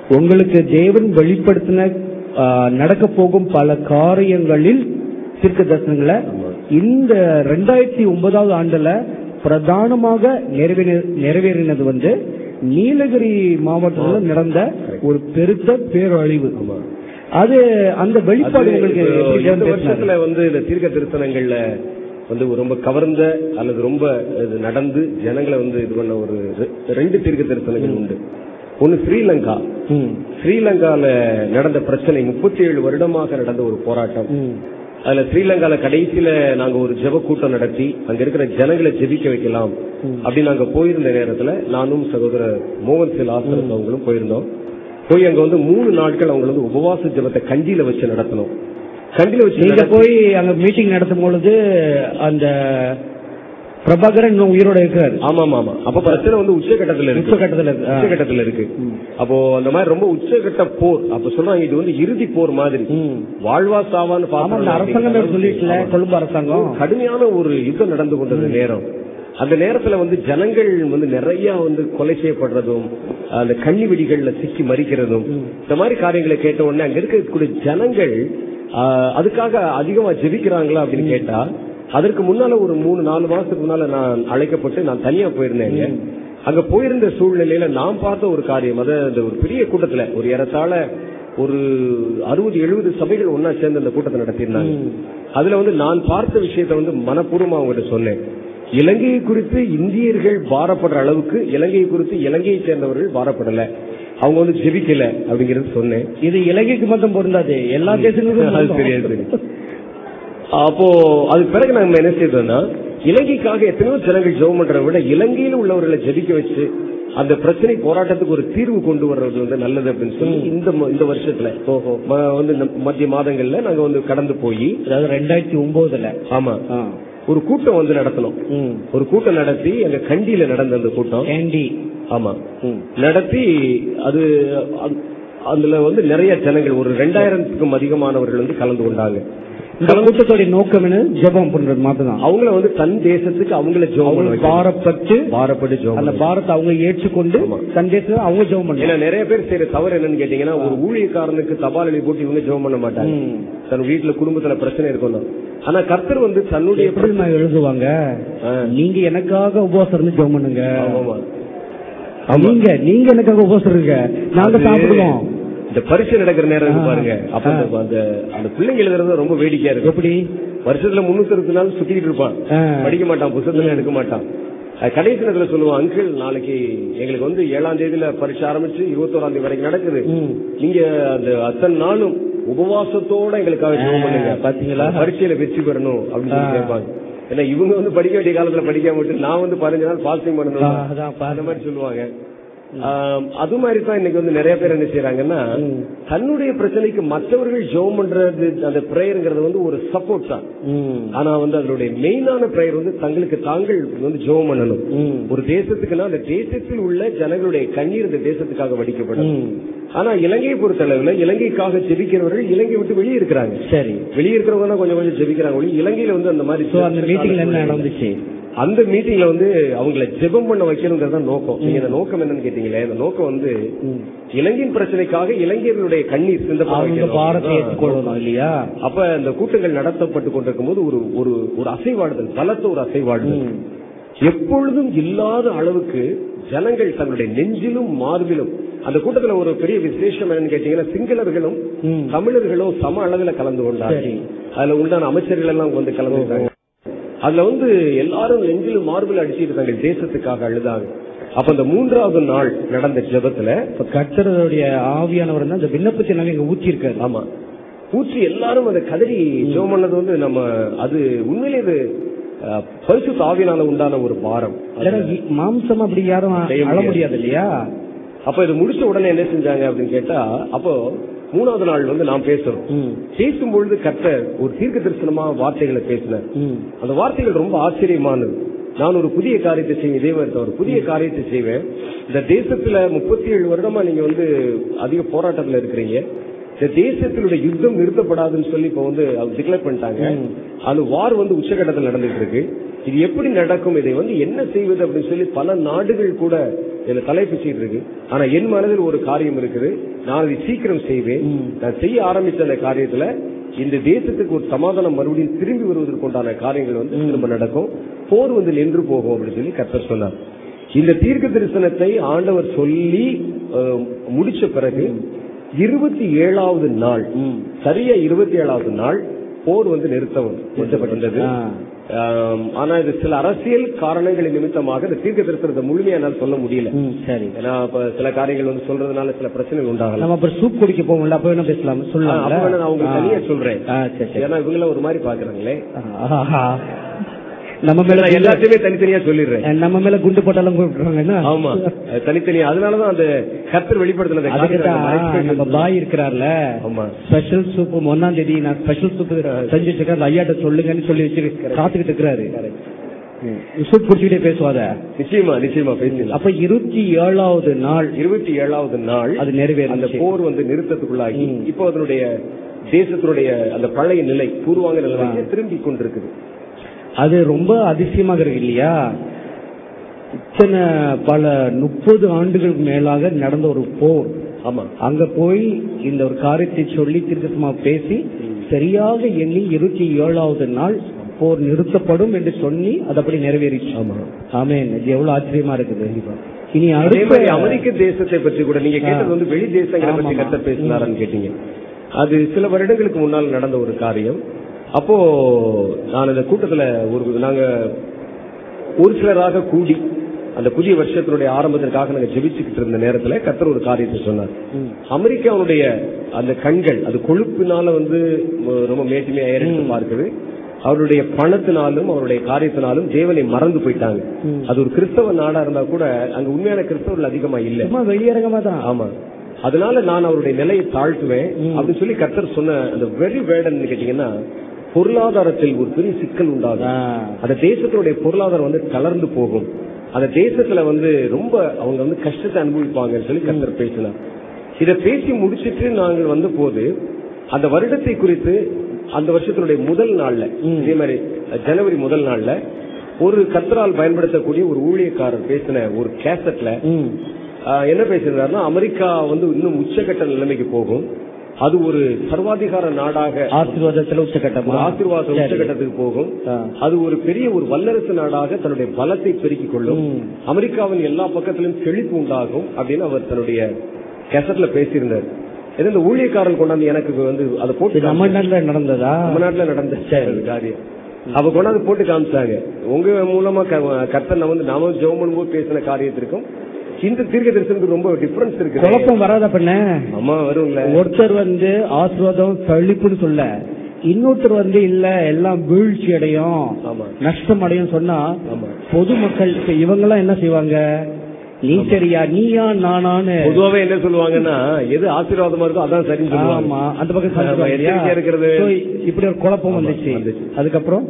உங்களுக்கு தேவன் வெளிப்படுத்தின நடக்க போகும் பல காரியங்களில் தீர்க்க தரிசனங்களை ஆமா. இந்த ரெண்டாயிரத்தி ஒன்பதாவது ஆண்டுல பிரதானமாக நிறைவேற- நிறைவேறினது வந்து நீலகிரி மாவட்டத்தில் நடந்த ஒரு பெருத்த பேரழிவு ஆமா அது அந்த வெளிப்பாடு அது உங்களுக்கு இப்போ எப்படி இந்த தேவன் பேசினாரு? வருஷத்துல வந்து இந்த தீர்க்க தரிசனங்கள்ல வந்து ரொம்ப கவர்ந்த அல்லது ரொம்ப இது நடந்து ஜனங்களை வந்து இது பண்ண ஒரு ரெ- ரெண்டு தீர்க்க தரிசனங்கள் உண்டு ஒன்னு ஸ்ரீலங்கா ம், ஸ்ரீலங்கால நடந்த பிரச்சனை முப்பத்தி ஏழு வருடமாக நடந்த ஒரு போராட்டம் ம், அதுல ஸ்ரீலங்கால கடைசியில நாங்க ஒரு ஜெப கூட்டம் நடத்தி அங்க இருக்கிற ஜனங்களை ஜெபிக்க வைக்கலாம் அப்படி நாங்க போயிருந்த நேரத்துல நானும் சகோதரர் மோகன் சில் ஆசிரியர் அவங்களும் போயிருந்தோம் போய் அங்க வந்து மூணு நாட்கள் அவங்க வந்து உபவாச ஜெபத்தை கண்டியில வச்சு நடத்தணும் கண்டியில வச்சு நீங்க நடத்தி- போய் அங்க மீட்டிங் நடத்தும் பொழுது அந்த பிரபாகரன் இன்னும் உயிரோட இருக்காரு ஆமா ஆமா ஆமா அப்ப பிரச்சனை வந்து உச்சகட்டத்துல இருக்கு உச்சகட்டத்துல இருக்கு. ஆ. உச்சகட்டத்துல இருக்கு அப்போ அந்த மாதிரி ரொம்ப உச்சகட்ட போர் அப்ப சொல்றாங்க இது வந்து இறுதி போர் மாதிரி ம். வாழ்வா சாவான்னு ஆமா இந்த பாப்போம் அரசாங்கம் சொல்லிட்டுல கொழும்பு அரசாங்கம் கடுமையான ஒரு யுத்தம் நடந்து கொண்டது நேரம் அந்த நேரத்துல வந்து ஜனங்கள் வந்து நிறைய வந்து கொலை செய்யப்படுறதும் அந்த கண்ணி வெடிகள்ல சிக்கி மறிக்கிறதும் இந்த மாதிரி காரியங்களை கேட்ட உடனே அங்க இருக்கக்கூடிய ஜனங்கள் ஆஹ், அதுக்காக அதிகமா ஜெபிக்கிறாங்களா அப்படின்னு கேட்டா அதற்கு முன்னால ஒரு மூணு நாலு மாசத்துக்கு முன்னால நான் அழைக்கப்பட்டு நான் தனியா போயிருந்தேங்க அங்க போயிருந்த சூழ்நிலையில நான் பார்த்த ஒரு காரியம் அதாவது ஒரு பெரிய கூட்டத்துல ஒரு ஏறத்தாழ ஒரு அறுபது எழுபது சபைகள் ஒன்னா சேர்ந்து அந்த கூட்டத்தை நடத்தியிருந்தாங்க அதுல வந்து நான் பார்த்த விஷயத்தை வந்து மனப்பூர்வமா அவங்ககிட்ட சொன்னேன் இலங்கையை குறித்து இந்தியர்கள் பாரப்படுற அளவுக்கு இலங்கையை குறித்து இலங்கையை சேர்ந்தவர்கள் பாரப்படல அவங்க வந்து ஜெபிக்கல அப்படிங்கறது சொன்னேன் இது இலங்கைக்கு மட்டும் பொருந்தாது எல்லா தேசங்களுக்கும் அது சரி, அது சரி. அப்போ அதுக்கு பிறகு நம்ம என்ன செய்தோம்னா இலங்கைக்காக எத்தனையோ ஜனங்கள் ஜெபம் பண்றதை விட இலங்கையில் உள்ளவர்களை ஜெபிக்க வச்சு அந்த பிரச்சனை போராட்டத்துக்கு ஒரு தீர்வு கொண்டு வர்றது வந்து நல்லது அப்படின்னு சொல்லி இந்த ம- இந்த வருஷத்துல ம- வந்து இந்த மத்திய மாதங்கள்ல நாங்க வந்து கடந்து போய் அதாவது ரெண்டாயிரத்தி ஒன்பதுல ஆமா ஒரு கூட்டம் வந்து நடத்தணும் ஒரு கூட்டம் நடத்தி அங்க கண்டியில நடந்த அந்த கூட்டம் கேண்டி ஆமா நடத்தி அது அது- அதுல வந்து நிறைய ஜனங்கள் ஒரு ரெண்டாயிரத்துக்கும் அதிகமானவர்கள் வந்து கலந்து கொண்டாங்க இந்த கூட்டத்தோட நோக்கம் என்ன ஜெபம் பண்றது மட்டும்தான் அவங்கள வந்து தன் தேசத்துக்கு அவங்கள ஜெபம் பண்ண அவங்க வைக்கணும். பாரப்பட்டு பாரப்பட்டு ஜெபம் அந்த பண்ண பாரத்தை அவங்க ஏற்றுக்கொண்டு ஆமா. தன் தேசத்தை அவங்க ஜெபம் வைக்கணும். பண்ணலாம் ஏன்னா நிறைய பேர் செய்யற தவறு என்னன்னு கேட்டீங்கன்னா ஒரு ஊழியக்காரனுக்கு தபால் எழுதி போட்டு இவங்க ஜெபம் பண்ண மாட்டாங்க ம். தன் வீட்டுல குடும்பத்துல பிரச்சனை இருக்கணும் ஆனா கர்த்தர் வந்து தன்னுடைய எப்படி நான் எழுதுவாங்க ஆ. நீங்க எனக்காக உபவாசம் இருந்து ஜெபம் பண்ணுங்க ஆமாமா. நீங்க நீங்க எனக்காக உபவாசம் இருங்க நாங்க அது சாப்பிடுவோம் இந்த பரீட்சை நடக்கிற நேரம் இருக்கு ஆ. பாருங்க அப்ப அந்த- அந்த அந்த பிள்ளைங்க எழுதுறது ரொம்ப வேடிக்கையா இருக்கு எப்படி வருஷத்துல முன்னூத்தி அறுபத்தி நாள் சுத்திட்டு இருப்பான் ஆ. படிக்க மாட்டான் புத்தகத்துல எடுக்க மாட்டான் அது கடைசி நேரத்துல சொல்லுவான் அங்கிள் நாளைக்கு எங்களுக்கு வந்து ஏழாம் தேதியில பரீட்சை ஆரம்பிச்சு இருபத்தோராம் தேதி வரைக்கும் நடக்குது ம். நீங்க அந்த அத்தனை நாளும் உபவாசத்தோட எங்களுக்காக ஜெபம் ஆ, பண்ணுங்க பாத்தீங்களா? பரீட்சையில வெற்றி பெறணும் அப்படின்னு சொல்லி ஆ. கேட்பாங்க ஏன்னா இவங்க வந்து படிக்க வேண்டிய காலத்துல படிக்காம விட்டு நான் வந்து பதினஞ்சு நாள் பாஸ்டிங் ஆ, பண்ணணும் அதான் அந்த பாருங்க மாதிரி சொல்லுவாங்க ஆம், அது மாதிரி தான் இன்னைக்கு வந்து நிறைய பேர் என்ன செய்யறாங்கன்னா ம். தன்னுடைய பிரச்சனைக்கு மற்றவர்கள் ஜெபம் பண்றது அந்த பிரேயருங்கிறது வந்து ஒரு சப்போர்ட் தான் ம். ஆனா வந்து அதனுடைய மெயினான பிரேயர் வந்து தங்களுக்கு தாங்கள் வந்து ஜெபம் பண்ணணும் ம். ஒரு தேசத்துக்குன்னா அந்த தேசத்தில் உள்ள ஜனங்களுடைய கண்ணீர் இந்த தேசத்துக்காக வடிக்கப்படும் ம். ஆனா இலங்கையை பொறுத்தளவுல இலங்கைக்காக ஜெபிக்கிறவர்கள் இலங்கை விட்டு வெளியே இருக்கிறாங்க சரி வெளியே இருக்கிறவங்க தான் கொஞ்சம் கொஞ்சம் ஜெபிக்கிறாங்க ஒழிய இலங்கையில வந்து அந்த மாதிரி சோ அந்த மீட்டிங்ல என்ன நடந்துச்சு அந்த மீட்டிங்ல வந்து அவங்கள ஜெபம் பண்ண வைக்கணுங்கிறது தான் நோக்கம் நீங்க இந்த நோக்கம் என்னன்னு கேட்டீங்களே இந்த நோக்கம் வந்து ம். இலங்கையின் பிரச்சனைக்காக இலங்கையர்களுடைய கண்ணீர் சிந்தப்பட அவங்க வைக்கணும். பாரத்தை ஆ. ஏற்றுக்கொள்ளணும் இல்லையா அப்ப இந்த கூட்டங்கள் நடத்தப்பட்டு கொண்டிருக்கும் போது ஒரு ஒரு ஒரு அசைவாடுதல் பலத்த ஒரு அசைவாடுதல் ம். எப்பொழுதும் இல்லாத அளவுக்கு ஜனங்கள் தங்களுடைய நெஞ்சிலும் மார்பிலும் அந்த கூட்டத்துல ஒரு பெரிய விசேஷம் என்னன்னு கேட்டீங்கன்னா சிங்களர்களும் ம். தமிழர்களும் சம அளவில் கலந்து கொண்டாங்க சரி. அதுல உண்டான அமைச்சர்கள் எல்லாம் வந்து கலந்துட்டாங்க அதுல வந்து எல்லாரும் நெஞ்சிலும் மார்பில் அடிச்சுட்டு தங்கள் தேசத்துக்காக அழுதாங்க அப்ப அந்த மூன்றாவது நாள் நடந்த ஜெபத்துல இப்ப கர்த்தருடைய ஆவியானவர் தான் இந்த விண்ணப்பத்தை நாங்க இங்க ஊற்றி இருக்காரு ஆமா ஊற்றி எல்லாரும் அதை கதறி ஜெபம் பண்ணது வந்து நம்ம அது உண்மையிலே இது அஹ், பரிசுத்த ஆவியினால உண்டான ஒரு பாரம் இல்லைன்னா இ- மாம்சம் அப்படி யாரும் செய்ய அழ முடியாது. முடியாது இல்லையா அப்ப இது முடிச்ச உடனே என்ன செஞ்சாங்க அப்படின்னு கேட்டா அப்போ மூணாவது நாள் வந்து நாம் பேசுறோம் ம். பேசும் பொழுது கர்த்தர் ஒரு தீர்க்க தரிசனமா வார்த்தைகளை பேசினார் ம். அந்த வார்த்தைகள் ரொம்ப ஆச்சரியமானது நான் ஒரு புதிய காரியத்தை செய்வேன் இதே மாதிரி தான் ஒரு புதிய காரியத்தை செய்வேன் இந்த தேசத்துல முப்பத்தி ஏழு வருடமா நீங்க வந்து அதிக போராட்டத்துல இருக்கிறீங்க இந்த தேசத்தினுடைய யுத்தம் நிறுத்தப்படாதுன்னு சொல்லி இப்ப வந்து டிக்ளேர் பண்ணிட்டாங்க அந்த வார் வந்து உச்சகட்டத்தில் நடந்துட்டு இருக்கு இது எப்படி நடக்கும் இதை வந்து என்ன செய்வது அப்படின்னு சொல்லி பல நாடுகள் கூட இதுல தலைப்பிச்சிட்டு இருக்கு ஆனா என் மனதில் ஒரு காரியம் இருக்குது நான் அதை சீக்கிரம் செய்வேன் ம். நான் செய்ய ஆரம்பிச்ச அந்த காரியத்துல இந்த தேசத்துக்கு ஒரு சமாதானம் மறுபடியும் திரும்பி வருவதற்கு உண்டான காரியங்கள் வந்து திரும்ப நடக்கும் போர் வந்து நின்று போகும் அப்படின்னு சொல்லி கர்த்தர் சொன்னார் இந்த தீர்க்க தரிசனத்தை ஆண்டவர் சொல்லி அஹ், முடிச்ச பிறகு இருபத்தி ஏழாவது நாள் ம். சரியா இருபத்தி ஏழாவது நாள் போர் வந்து நிறுத்தம் நிறுத்தப்பட்டது ஆ. ஆம், ஆனா இது சில அரசியல் காரணங்களின் நிமித்தமாக இந்த தீர்க்க தரிசனத்தை முழுமையா என்னால் சொல்ல முடியல ம், சரி ஏன்னா இப்ப சில காரியங்கள் வந்து சொல்றதுனால சில பிரச்சனைகள் உண்டாகலாம் நம்ம அப்புறம் சூப் குடிக்க போவோம்ல அப்ப என்ன பேசலாம் ஆ, சொல்லலாம் அப்ப வேணா நான் உங்களுக்கு தனியா சொல்றேன் சரி சரி ஏன்னா இவங்கள ஒரு மாதிரி பாக்குறாங்களே ஆஹா. நம்ம மேல நான் குண்டு- எல்லாத்தையுமே தனித்தனியா சொல்லிடுறேன் நம்ம மேல குண்டு போட்டாலும் கூப்பிடுறாங்க ஆமா அது தனித்தனியா அதனாலதான் அந்த கர்த்தர் வெளிப்படுத்தின அந்த அதுக்கு காரியத்தை அந்த தான் நம்ம மறைச்சு பாய் இருக்கிறார்ல ஆமா ஸ்பெஷல் சூப் ஒன்னாம் தேதி நான் ஸ்பெஷல் சூப் செஞ்சு வச்சிருக்கேன் அந்த ஐயாட்ட சொல்லுங்கன்னு சொல்லி வச்சு காத்துக்கிட்டு இருக்கிறாரு சூப் குடிச்சுக்கிட்டே பேசுவாத நிச்சயமா நிச்சயமா பேசலாம் அப்ப இருபத்தி ஏழாவது நாள் இருபத்தி ஏழாவது நாள் அது அந்த நிறைவேறுச்சு போர் வந்து நிறுத்தத்துக்குள்ளாகி ம். இப்போ அதனுடைய தேசத்தினுடைய அந்த பழைய நிலை பூர்வாங்க நிலைமைக்கு திரும்பி கொண்டிருக்குது அது ரொம்ப அதிசயமாக இருக்கு இல்லையா இத்தனை பல முப்பது ஆண்டுகளுக்கு மேலாக நடந்த ஒரு போர் ஆமா அங்க போய் இந்த ஒரு காரியத்தை சொல்லி திருக்கசமா பேசி சரியாக எண்ணி இருபத்தி ஏழாவது நாள் போர் நிறுத்தப்படும் என்று சொல்லி அது அப்படி நிறைவேறிச்சு ஆமா ஆமேன் இது எவ்வளவு ஆச்சரியமா இருக்குது இனி அதே அடுத்த மாதிரி அமெரிக்க தேசத்தை பற்றி கூட நீங்க கேட்டது வந்து வெளி தேசங்களை பற்றி ஆமாமா. கத்த பேசினாரான்னு கேட்டீங்க அது சில வருடங்களுக்கு முன்னால் நடந்த ஒரு காரியம் அப்போ நான் இந்த கூட்டத்துல ஒரு நாங்க ஒரு சிலராக கூடி அந்த புதிய வருஷத்தினுடைய ஆரம்பத்திற்காக நாங்க ஜெபிச்சுக்கிட்டு இருந்த நேரத்துல கத்தர் ஒரு காரியத்தை சொன்னார் ம். அமெரிக்காவுடைய அந்த கண்கள் அது கொழுப்பினால வந்து ம- ரொம்ப மேட்டுமையா ஏறெடுத்து பார்க்குது அவருடைய பணத்தினாலும் அவருடைய காரியத்தினாலும் தேவனை மறந்து போயிட்டாங்க ம். அது ஒரு கிறிஸ்தவ நாடா இருந்தா கூட அங்க உண்மையான கிறிஸ்தவர்கள் அதிகமா இல்ல சும்மா வெளியரங்கமா தான் ஆமா அதனால நான் அவருடைய நிலையை தாழ்த்துவேன் ம். அப்படின்னு சொல்லி கர்த்தர் சொன்ன அந்த வெரி வேர்டன் கேட்டீங்கன்னா பொருளாதாரத்தில் ஒரு பெரிய சிக்கல் உண்டாகும் ஆ. அந்த தேசத்தினுடைய பொருளாதாரம் வந்து தளர்ந்து போகும் அந்த தேசத்துல வந்து ரொம்ப அவங்க வந்து கஷ்டத்தை அனுபவிப்பாங்கன்னு சொல்லி கர்த்தர் பேசினார் இதை பேசி முடிச்சிட்டு நாங்கள் வந்த போது அந்த வருடத்தை குறித்து அந்த வருஷத்தினுடைய முதல் நாள்ல ம். இதே மாதிரி ஜனவரி முதல் நாள்ல ஒரு கர்த்தரால் பயன்படுத்தக்கூடிய ஒரு ஊழியக்காரர் பேசின ஒரு கேசட்ல ம். ஆஹ், என்ன பேசியிருந்தாருன்னா அமெரிக்கா வந்து இன்னும் உச்சகட்ட நிலைமைக்கு போகும் அது ஒரு சர்வாதிகார நாடாக ஆசீர்வாதத்துல உச்சகட்டமா ஒரு ஆசீர்வாத சரி. உச்சகட்டத்துக்கு போகும் ஆ. அது ஒரு பெரிய ஒரு வல்லரசு நாடாக தன்னுடைய பலத்தை பெருக்கிக் கொள்ளும் ம். அமெரிக்காவின் எல்லா பக்கத்திலும் செழிப்பு உண்டாகும் அப்படின்னு அவர் தன்னுடைய கெசட்ல பேசியிருந்தார் இது இந்த ஊழியக்காரன் கொண்டாந்து எனக்கு வந்து அதை போட்டு இது நம்ம நாட்டுல நடந்ததா நம்ம நாட்டுல நடந்த ஒரு காரியம் அவ கொண்டாந்து போட்டு காமிச்சாங்க உங்க மூலமா க- கர்த்தர் வந்து நாம ஜெபம் பண்ணும்போது பேசின காரியத்திற்கும் இந்த தீர்க்க தரிசனத்துக்கு ரொம்ப டிஃபரன்ஸ் இருக்கு குழப்பம் வராத பண்ண அம்மா வரும்ல ஒருத்தர் வந்து ஆசீர்வாதம் செழிப்புன்னு சொல்ல இன்னொருத்தர் வந்து இல்ல எல்லாம் வீழ்ச்சி அடையும் ஆமா நஷ்டம் அடையும் சொன்னா ஆமா பொதுமக்கள் இப்ப இவங்க எல்லாம் என்ன செய்வாங்க நீ சரியா நீயா நானான்னு பொதுவாவே என்ன சொல்லுவாங்கன்னா எது ஆசீர்வாதமா இருக்கோ அதான் சரின்னு சொல்லுவாங்க ஆமா அந்த பக்கம் ஆமா, சாப்பிடுவாங்க இல்லையா? எச்சரிக்கையா இருக்கிறது. So, இப்படி ஒரு குழப்பம் ஆமா, வந்துச்சு வந்துச்சு. அதுக்கப்புறம்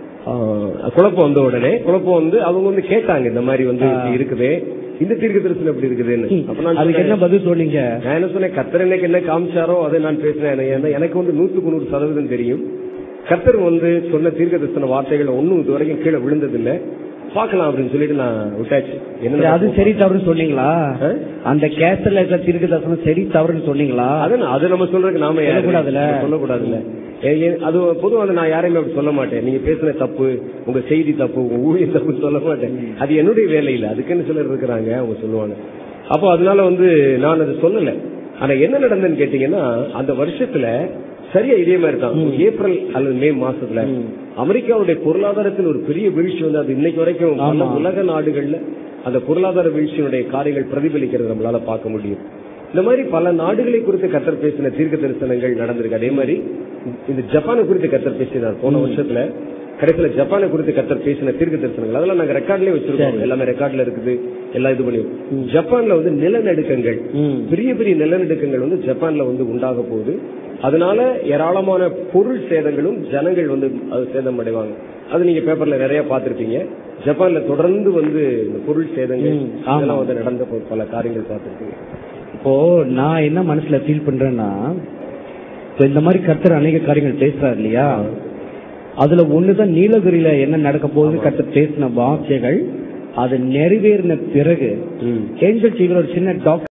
ஆஹ், குழப்பம் வந்த உடனே குழப்பம் வந்து அவங்க வந்து கேட்டாங்க இந்த மாதிரி வந்து ஆ. இப்படி இருக்குதே இந்த தீர்க்க தரிசனம் எப்படி இருக்குதுன்னு அப்ப நான் அதுக்கு என்ன சொன்னேன், பதில் சொன்னீங்க நான் என்ன சொன்னேன் கத்தர் எனக்கு என்ன காமிச்சாரோ அதை நான் பேசினேன் ஏன்னா எனக்கு வந்து நூத்துக்கு நூறு சதவீதம் தெரியும் கத்தர் வந்து சொன்ன தீர்க்க தரிசன வார்த்தைகள் ஒண்ணும் இது வரைக்கும் கீழே விழுந்ததில்லை பார்க்கலாம் அப்படின்னு சொல்லிட்டு நான் விட்டாச்சு சரி, என்ன அது சரி தவறுன்னு சொன்னீங்களா ஆ? அந்த கேஸ்டர்ல இருக்கிற திருக்கு தர்சனம் சரி தவறுன்னு சொன்னீங்களா அது நான்- அது நம்ம சொல்றதுக்கு நாம யாரு? சொல்லக்கூடாதுல்ல. சொல்லக்கூடாதுல்ல ஏ- ஏ- அது பொதுவா வந்து நான் யாரையுமே அப்படி சொல்ல மாட்டேன் நீங்க பேசுன தப்பு உங்க செய்தி தப்பு உங்க ஊழியம் தப்பு சொல்ல மாட்டேன் அது என்னுடைய வேலை இல்ல அதுக்குன்னு சிலர் இருக்கிறாங்க அவங்க சொல்லுவாங்க அப்போ அதனால வந்து நான் அது சொல்லல ஆனா என்ன நடந்ததுன்னு கேட்டீங்கன்னா அந்த வருஷத்துல சரியா இதே மாதிரி தான் ஒரு ஏப்ரல் அல்லது மே மாசத்துல ம். அமெரிக்காவுடைய பொருளாதாரத்தில் ஒரு பெரிய வீழ்ச்சி வந்து அது இன்னைக்கு வரைக்கும் பல ஆமா. உலக நாடுகள்ல அந்த பொருளாதார வீழ்ச்சியினுடைய காரியங்கள் பிரதிபலிக்கிறது நம்மளால பார்க்க முடியும் இந்த மாதிரி பல நாடுகளை குறித்து கத்தர் பேசின தீர்க்க தரிசனங்கள் நடந்திருக்கு அதே மாதிரி இந்த ஜப்பானை குறித்து கத்தர் பேசினார் போன வருஷத்துல கடைசியில ஜப்பானை குறித்து கத்தர் பேசின தீர்க்க தரிசனங்கள் அதெல்லாம் நாங்க ரெக்கார்ட்லயே வச்சிருக்கோம் சரி. எல்லாமே ரெக்கார்ட்ல இருக்குது எல்லாம் இது பண்ணி ஜப்பான்ல வந்து நிலநடுக்கங்கள் ம். பெரிய பெரிய நிலநடுக்கங்கள் வந்து ஜப்பான்ல வந்து உண்டாக போகுது அதனால ஏராளமான பொருள் சேதங்களும் ஜனங்கள் வந்து அது சேதம் அடைவாங்க அது நீங்க பேப்பர்ல நிறைய பார்த்திருப்பீங்க ஜப்பான்ல தொடர்ந்து வந்து இந்த பொருள் சேதங்கள் ம், ஆமா. இதெல்லாம் வந்து நடந்த ப- பல காரியங்கள் பார்த்திருப்பீங்க இப்போ நான் என்ன மனசுல ஃபீல் பண்றேன்னா இப்போ இந்த மாதிரி கர்த்தர் அநேக காரியங்கள் பேசுறாரு இல்லையா அதுல ஒண்ணுதான் நீலகிரியில என்ன நடக்க போகுது கர்த்தர் பேசின வார்த்தைகள் அது நிறைவேறின பிறகு ம். ஏஞ்சல் டிவில ஒரு சின்ன டாக்